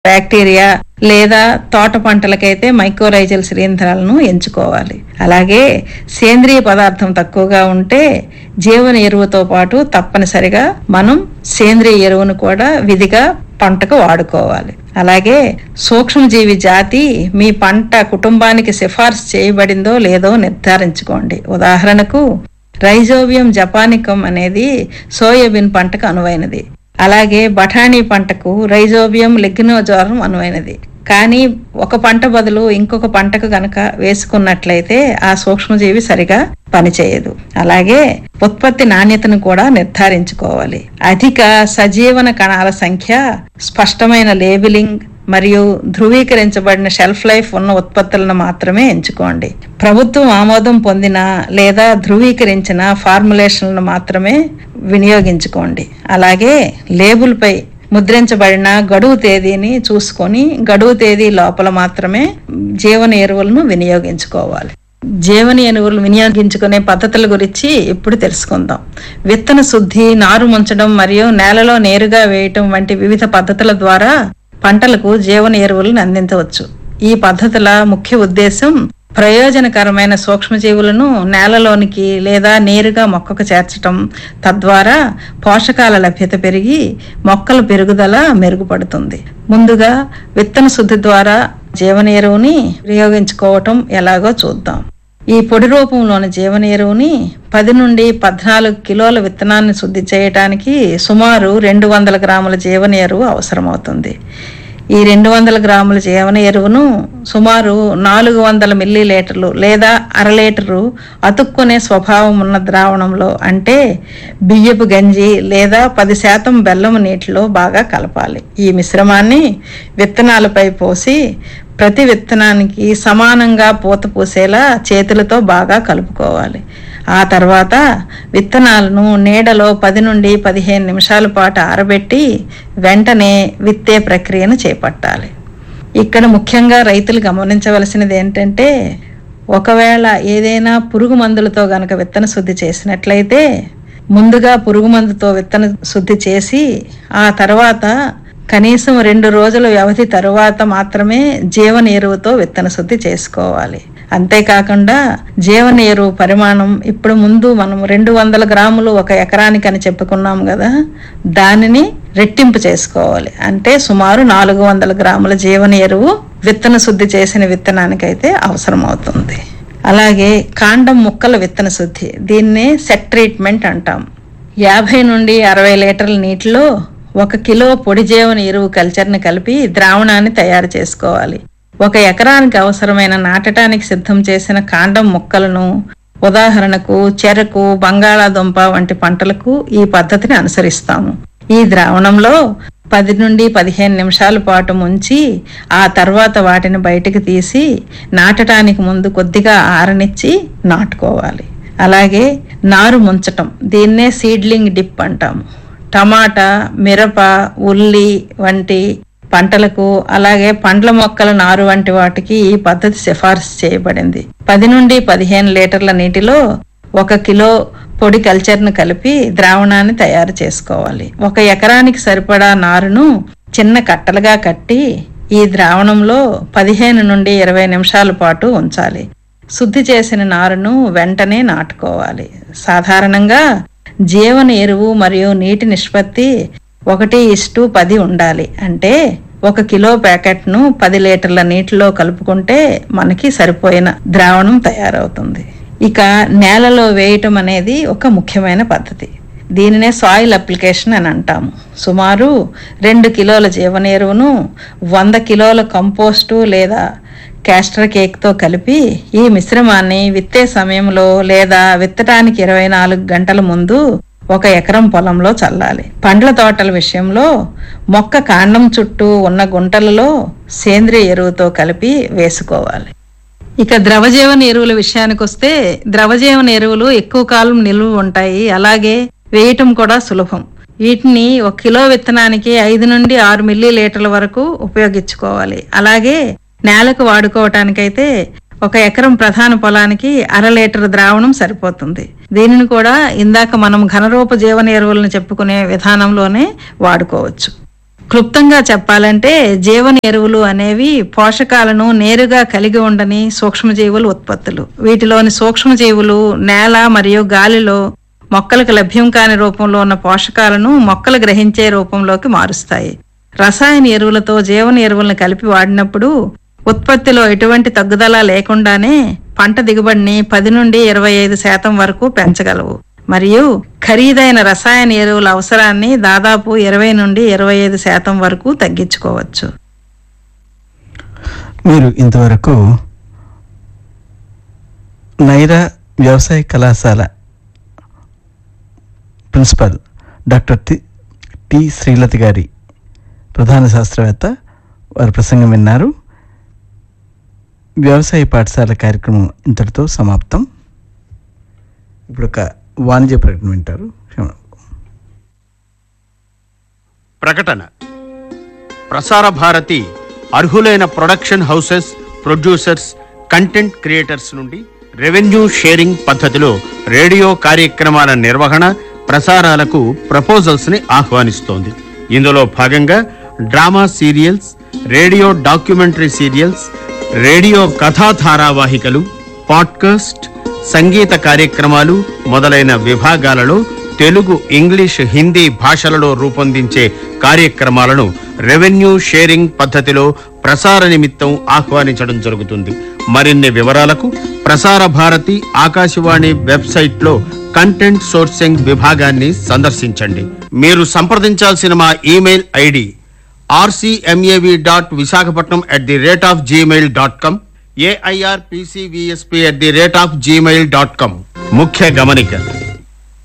bacteria లేదా తోట పంటలకైతే మైక్రోరైజల్ శిలీంధ్రాలను ఎంచుకోవాలి అలాగే సేంద్రియ పదార్థం తక్కువగా ఉంటే జీవన ఎరువుతో పాటు తప్పనిసరిగా మనం సేంద్రియ ఎరువును కూడా విధిగా పంటకు వాడుకోవాలి అలాగే సూక్ష్మజీవి జాతి మీ పంట కుటుంబానికి సిఫార్సు చేయబడిందో లేదో నిర్ధారించుకోండి ఉదాహరణకు రైజోబియం జపానికం అనేది సోయాబీన్ పంటకు అనువైనది అలాగే బఠానీ పంటకు రైజోబియం లిగ్నోజోరం అనువైనది కానీ ఒక పంట బదులు ఇంకొక పంటకు గనక వేసుకున్నట్లయితే ఆ సూక్ష్మజీవి సరిగా పనిచేయదు అలాగే ఉత్పత్తి నాణ్యతను కూడా నిర్ధారించుకోవాలి అధిక సజీవన కణాల సంఖ్య స్పష్టమైన లేబిలింగ్ మరియు ధృవీకరించబడిన షెల్ఫ్ లైఫ్ ఉన్న ఉత్పత్తులను మాత్రమే ఎంచుకోండి ప్రభుత్వం ఆమోదం పొందిన లేదా ధృవీకరించిన ఫార్ములేషన్లను మాత్రమే వినియోగించుకోండి అలాగే లేబుల్పై ముద్రించబడిన గడువు తేదీని చూసుకొని గడువు తేదీ లోపల మాత్రమే జీవన ఎరువులను వినియోగించుకోవాలి జీవన ఎరువులు వినియోగించుకునే పద్ధతుల గురించి ఇప్పుడు తెలుసుకుందాం విత్తన శుద్ధి నారు ముంచడం మరియు నేలలో నేరుగా వేయటం వంటి వివిధ పద్ధతుల ద్వారా పంటలకు జీవన ఎరువులను అందించవచ్చు ఈ పద్ధతుల ముఖ్య ఉద్దేశం ప్రయోజనకరమైన సూక్ష్మజీవులను నేలలోనికి లేదా నేరుగా మొక్కకు చేర్చటం తద్వారా పోషకాల లభ్యత పెరిగి మొక్కల పెరుగుదల మెరుగుపడుతుంది ముందుగా విత్తన శుద్ధి ద్వారా జీవన ఎరువుని వినియోగించుకోవటం ఎలాగో చూద్దాం ఈ పొడి రూపంలోని జీవన ఎరువుని పది నుండి పద్నాలుగు కిలోల విత్తనాన్ని శుద్ధి చేయడానికి సుమారు రెండు వందల గ్రాముల జీవన ఎరువు అవసరమవుతుంది ఈ రెండు వందల గ్రాముల జీవన ఎరువును సుమారు నాలుగు వందల మిల్లీ లీటర్లు లేదా అర లీటరు అతుక్కునే స్వభావం ఉన్న ద్రావణంలో అంటే బియ్యపు గంజి లేదా పది శాతం బెల్లం నీటిలో బాగా కలపాలి ఈ మిశ్రమాన్ని విత్తనాలపై పోసి ప్రతి విత్తనానికి సమానంగా పూత పూసేలా చేతులతో బాగా కలుపుకోవాలి ఆ తర్వాత విత్తనాలను నీడలో పది నుండి పదిహేను నిమిషాల పాటు ఆరబెట్టి వెంటనే విత్తే ప్రక్రియను చేపట్టాలి ఇక్కడ ముఖ్యంగా రైతులు గమనించవలసినది ఏంటంటే ఒకవేళ ఏదైనా పురుగు మందులతో గనక విత్తన శుద్ధి చేసినట్లయితే ముందుగా పురుగు మందుతో విత్తన శుద్ధి చేసి ఆ తర్వాత కనీసం రెండు రోజుల వ్యవధి తరువాత మాత్రమే జీవన ఎరువుతో విత్తన శుద్ధి చేసుకోవాలి అంతేకాకుండా జీవన ఎరువు పరిమాణం ఇప్పుడు ముందు మనం రెండు వందల గ్రాములు ఒక ఎకరానికి అని చెప్పుకున్నాం కదా దానిని రెట్టింపు చేసుకోవాలి అంటే సుమారు నాలుగు వందల గ్రాముల జీవన ఎరువు విత్తన శుద్ధి చేసిన విత్తనానికైతే అవసరం అవుతుంది అలాగే కాండం ముక్కల విత్తన శుద్ధి దీన్నే సెట్ ట్రీట్మెంట్ అంటాం యాభై నుండి అరవై లీటర్ల నీటిలో ఒక కిలో పొడి జీవన ఎరువు కల్చర్ని కలిపి ద్రావణాన్ని తయారు చేసుకోవాలి ఒక ఎకరానికి అవసరమైన నాటడానికి సిద్ధం చేసిన కాండం మొక్కలను ఉదాహరణకు చెరకు బంగాళాదుంప వంటి పంటలకు ఈ పద్ధతిని అనుసరిస్తాము ఈ ద్రావణంలో పది నుండి పదిహేను నిమిషాల పాటు ముంచి ఆ తర్వాత వాటిని బయటకు తీసి నాటడానికి ముందు కొద్దిగా ఆరనిచ్చి నాటుకోవాలి అలాగే నారు ముంచటం దీన్నే సీడ్లింగ్ డిప్ అంటాము టమాటా మిరప ఉల్లి వంటి పంటలకు అలాగే పండ్ల మొక్కల నారు వంటి వాటికి ఈ పద్ధతి సిఫార్సు చేయబడింది పది నుండి పదిహేను లీటర్ల నీటిలో ఒక కిలో పొడి కల్చర్ను కలిపి ద్రావణాన్ని తయారు చేసుకోవాలి ఒక ఎకరానికి సరిపడా నారును చిన్న కట్టలుగా కట్టి ఈ ద్రావణంలో పదిహేను నుండి ఇరవై నిమిషాల పాటు ఉంచాలి శుద్ధి చేసిన నారును వెంటనే నాటుకోవాలి సాధారణంగా జీవన ఎరువు మరియు నీటి నిష్పత్తి ఒకటి ఇస్టు పది ఉండాలి అంటే ఒక కిలో ప్యాకెట్ను పది లీటర్ల నీటిలో కలుపుకుంటే మనకి సరిపోయిన ద్రావణం తయారవుతుంది ఇక నేలలో వేయటం అనేది ఒక ముఖ్యమైన పద్ధతి దీనినే సాయిల్ అప్లికేషన్ అని అంటాము సుమారు రెండు కిలోల జీవన ఎరువును వంద కిలోల కంపోస్టు లేదా క్యాస్టర్ కేక్తో కలిపి ఈ మిశ్రమాన్ని విత్తే సమయంలో లేదా విత్తటానికి ఇరవై నాలుగు గంటల ముందు ఒక ఎకరం పొలంలో చల్లాలి పండ్ల తోటల విషయంలో మొక్క కాండం చుట్టూ ఉన్న గుంటలలో సేంద్రియ ఎరువుతో కలిపి వేసుకోవాలి ఇక ద్రవజీవన ఎరువుల విషయానికి వస్తే ద్రవజీవన ఎరువులు ఎక్కువ కాలం నిల్వ ఉంటాయి అలాగే వేయటం కూడా సులభం వీటిని ఒక కిలో విత్తనానికి ఐదు నుండి ఆరు మిల్లీ లీటర్ల వరకు ఉపయోగించుకోవాలి అలాగే నేలకు వాడుకోవటానికైతే ఒక ఎకరం ప్రధాన పొలానికి అర లీటర్ ద్రావణం సరిపోతుంది దీనిని కూడా ఇందాక మనం ఘనరూప జీవన ఎరువులను చెప్పుకునే విధానంలోనే వాడుకోవచ్చు క్లుప్తంగా చెప్పాలంటే జీవన ఎరువులు అనేవి పోషకాలను నేరుగా కలిగి ఉండని సూక్ష్మజీవుల ఉత్పత్తులు వీటిలోని సూక్ష్మజీవులు నేల మరియు గాలిలో మొక్కలకు లభ్యం కాని రూపంలో ఉన్న పోషకాలను మొక్కలు గ్రహించే రూపంలోకి మారుస్తాయి రసాయన ఎరువులతో జీవన ఎరువులను కలిపి వాడినప్పుడు ఉత్పత్తిలో ఎటువంటి తగ్గుదల లేకుండానే పంట దిగుబడిని పది నుండి ఇరవై ఐదు శాతం వరకు పెంచగలవు మరియు ఖరీదైన రసాయన ఎరువుల అవసరాన్ని దాదాపు ఇరవై నుండి ఇరవై ఐదు శాతం వరకు తగ్గించుకోవచ్చు మీరు ఇంతవరకు నైరా వ్యవసాయ కళాశాల principal doctor T T Srilatha గారి ప్రధాన శాస్త్రవేత్త వారి ప్రసంగం విన్నారు వ్యవసాయ పాఠశాల కార్యక్రమం ఇంతటితో సమాప్తం ఇప్పుడు ఒక వాణిజ్య ప్రకటన వింటారు క్షమ- ప్రకటన ప్రసార భారతి అర్హులైన production houses producers content creators నుండి రెవెన్యూ షేరింగ్ పద్ధతిలో రేడియో కార్యక్రమాల నిర్వహణ ప్రసారాలకు ప్రపోజల్స్ ని ఆహ్వానిస్తోంది ఇందులో భాగంగా drama serials radio documentary serials radio కథా ధారావాహికలు పాడ్కాస్ట్ సంగీత కార్యక్రమాలు మొదలైన విభాగాలలో తెలుగు ఇంగ్లీష్ హిందీ భాషలలో రూపొందించే కార్యక్రమాలను రెవెన్యూ షేరింగ్ పద్ధతిలో ప్రసార నిమిత్తం ఆహ్వానించడం జరుగుతుంది మరిన్ని వివరాలకు ప్రసార భారతి ఆకాశవాణి వెబ్సైట్లో కంటెంట్ సోర్సింగ్ విభాగాన్ని సందర్శించండి మీరు సంప్రదించాల్సిన మా email ID RCMAV dot Visakhapatnam at the rate of Gmail dot com AIR PCVSP at the rate of Gmail dot com ముఖ్య గమనిక